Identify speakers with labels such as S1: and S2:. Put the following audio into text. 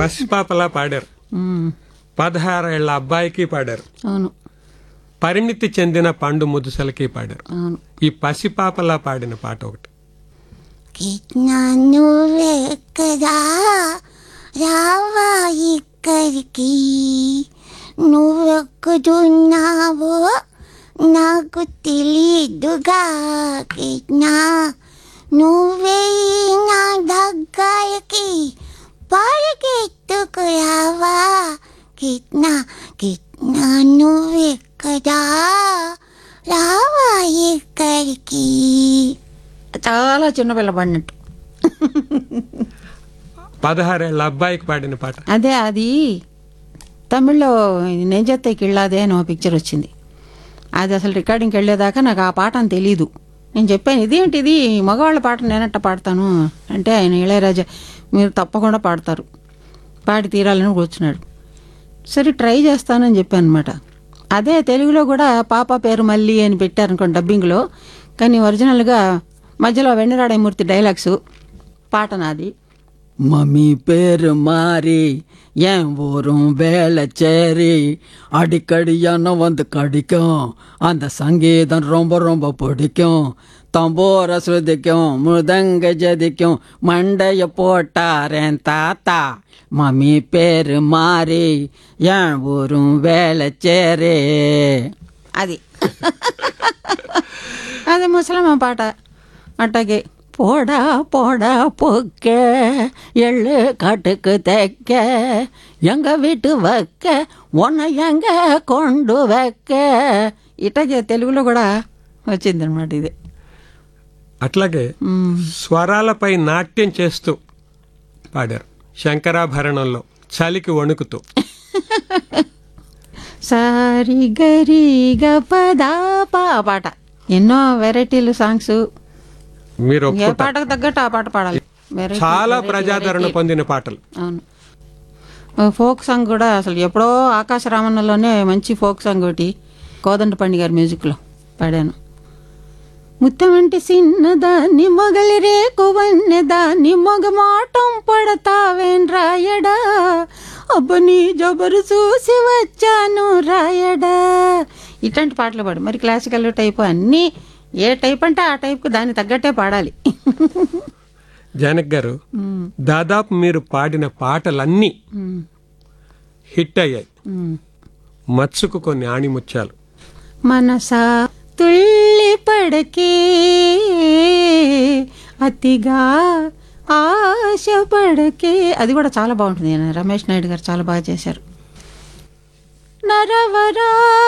S1: పసిపాపలా పాడారు
S2: ఉమ్,
S1: పదహారేళ్ల అబ్బాయికి పాడారు
S2: అవును
S1: పరిణితి చెందిన పండు ముదుసలకి పాడారు
S2: అవును
S1: ఈ పసిపాపలా పాడిన పాట ఒకటి
S3: కిట్నా నువ్వెక్కడా రావా ఇక్కడికి నువ్వెక్కుతున్నావో నాకు తెలీదుగా కిట్నా నువ్వే నా దగ్గరికి పరిగెత్తుకురావా కిట్నా కిట్నా నువ్వెక్కడా రావా ఇక్కడికి
S2: చాలా చిన్నపిల్ల పడినట్టు
S1: పదహారేళ్ల అబ్బాయికి పాడిన పాట
S2: అదే అది తమిళ్లో నేను చేస్తే కిళ్ళాదే అని ఒక పిక్చర్ వచ్చింది అది అసలు రికార్డింగ్కి వెళ్ళేదాకా నాకు ఆ పాట అని తెలీదు నేను చెప్పాను ఇదేంటి ఇది మగవాళ్ళ పాట నేనట్ట పాడతాను అంటే ఆయన ఇళయరాజా మీరు తప్పకుండా పాడతారు పాడి తీరాలని కూర్చున్నాడు సరే ట్రై చేస్తానని చెప్పాను అనమాట అదే తెలుగులో కూడా పాప పేరు మల్లి అని పెట్టారనుకోండి డబ్బింగ్లో కానీ ఒరిజినల్గా మధ్యలో వెన్నరాడమూర్తి డైలాగ్స్ పాట నాది
S4: மம்மி பேரு மாறி என் ஊரும் வேலைச்சேரி அடிக்கடியான வந்து கடிக்கும் அந்த சங்கீதம் ரொம்ப ரொம்ப பிடிக்கும் தம்போர சுதிக்கும் முதங்க ஜதிக்கும் மண்டைய போட்டாரேன் தாத்தா மம்மி பேரு மாறி என் ஊரும் வேலைச்சேரி
S2: అది అది ముసలమ్మ పాట అట్టగే போடா போடா பொக்க எள்ளு காட்டுக்கு தைக்க எங்க வீட்டு வைக்க உன்னை எங்க కొండు వెక్క ఇట్లాగే తెలుగులో కూడా వచ్చిందనమాట ఇది
S1: అట్లాగే
S2: మ్మ్.
S1: స్వరాలపై నాట్యం చేస్తూ పాడారు శంకరాభరణంలో చలికి వణుకుతూ
S2: సారి గరి గపదా పా పాట ఎన్నో వెరైటీలు సాంగ్స్
S1: మీరు
S2: ఏ
S1: ఒప్పుకుంటారు
S2: పాటకు తగ్గట్టు ఆ పాట పాడాలి Variety,
S1: చాలా
S2: variety,
S1: ప్రజాదరణ
S2: variety.
S1: పొందిన పాటలు
S2: అవును ఫోక్ సాంగ్ కూడా అసలు ఎప్పుడో ఆకాశ రామన్నలోనే మంచి ఫోక్ సాంగ్ ఒకటి కోదండ పండి గారి మ్యూజిక్లో పాడాను ముత్తమంటి చిన్నదాన్ని మొగలి రేకు వన్నెదాన్ని మొగ మాటం పడతావేం రాయడా అబ్బ నీ జబరు చూసి వచ్చాను రాయడా ఇట్లాంటి పాటలు పాడు మరి క్లాసికల్ టైప్ అన్నీ ఏ టైప్ అంటే ఆ టైప్కి దాన్ని తగ్గట్టే పాడాలి
S1: జానక్ గారు
S2: ఉమ్,
S1: దాదాపు మీరు పాడిన పాటలన్నీ
S2: ఉమ్,
S1: హిట్ అయ్యాయి
S2: ఉమ్.
S1: మత్సుకు కొన్ని ఆణిముత్యాలు
S2: మనసా తుళ్ళి పడకే అతిగా ఆశ పడకే అది కూడా చాలా బాగుంటుంది రమేష్ నాయుడు గారు చాలా బాగా చేశారు నరవరా